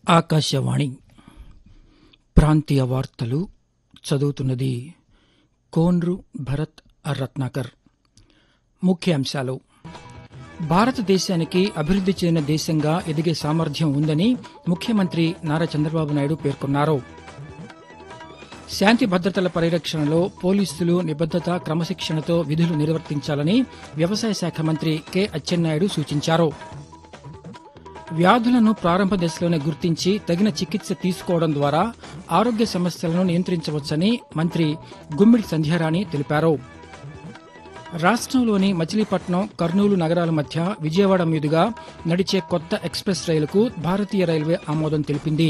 ఆకాశవాణి ప్రాంతీయ వార్తలు చదువుతున్నది కోన్రు భరత్ రత్నాకర్ ముఖ్యాంశాలు భారతదేశానికి అభివృద్ది చెందిన దేశంగా ఎదిగే సామర్థ్యం ఉందని ముఖ్యమంత్రి నారా చంద్రబాబు నాయుడు పేర్కొన్నారు శాంతి భద్రతల పరిరక్షణలో పోలీసులు నిబద్దత క్రమశిక్షణతో విధులు నిర్వర్తించాలని వ్యవసాయ శాఖ మంత్రి కె అచ్చెన్నాయుడు సూచించారు వ్యాధులను ప్రారంభ దశలోనే గుర్తించి తగిన చికిత్స తీసుకోవడం ద్వారా ఆరోగ్య సమస్యలను నియంత్రించవచ్చని మంత్రి గుమ్మిడి సంధ్యారాణి తెలిపారు రాష్ట్రంలోని మచిలీపట్నం కర్నూలు నగరాల మధ్య విజయవాడ మీదుగా నడిచే కొత్త ఎక్స్ప్రెస్ రైలుకు భారతీయ రైల్వే ఆమోదం తెలిపింది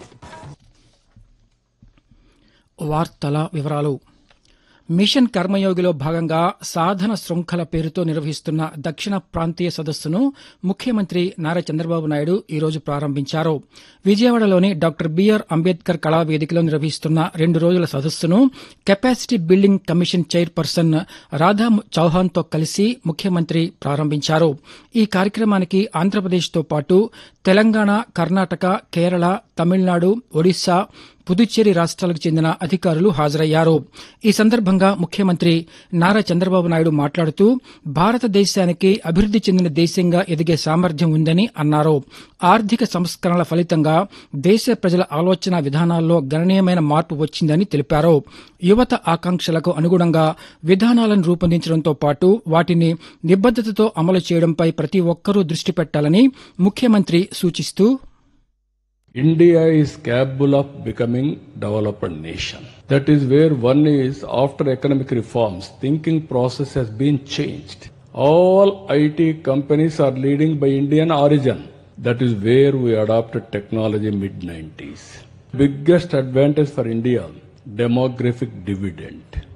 వార్తల వివరాలు మిషన్ కర్మయోగిలో భాగంగా సాధన శృంఖల పేరుతో నిర్వహిస్తున్న దక్షిణ ప్రాంతీయ సదస్సును ముఖ్యమంత్రి నారా చంద్రబాబు నాయుడు ఈరోజు ప్రారంభించారు విజయవాడలోని డాక్టర్ బీఆర్ అంబేద్కర్ కళావేదికలో నిర్వహిస్తున్న రెండు రోజుల సదస్సును capacity building commission chairperson Radha చౌహాన్తో కలిసి ముఖ్యమంత్రి ప్రారంభించారు ఈ కార్యక్రమానికి ఆంధ్రప్రదేశ్తో పాటు తెలంగాణ కర్ణాటక కేరళ తమిళనాడు ఒడిశా పుదుచ్చేరి రాష్ట్రాలకు చెందిన అధికారులు హాజరయ్యారు ఈ సందర్భంగా ముఖ్యమంత్రి నారా చంద్రబాబు నాయుడు మాట్లాడుతూ భారతదేశానికి అభివృద్ది చెందిన దేశంగా ఎదిగే సామర్థ్యం ఉందని అన్నారు ఆర్థిక సంస్కరణల ఫలితంగా దేశ ప్రజల ఆలోచన విధానాల్లో గణనీయమైన మార్పు వచ్చిందని తెలిపారు యువత ఆకాంక్షలకు అనుగుణంగా విధానాలను రూపొందించడంతో పాటు వాటిని నిబద్దతతో అమలు చేయడంపై ప్రతి ఒక్కరూ దృష్టి పెట్టాలని ముఖ్యమంత్రి సూచిస్తూ India is capable of becoming developed nation. That is where one is after economic reforms, thinking process has been changed. All IT companies are leading by Indian origin. That is where we adopted technology mid 90s. Biggest advantage for India, demographic dividend.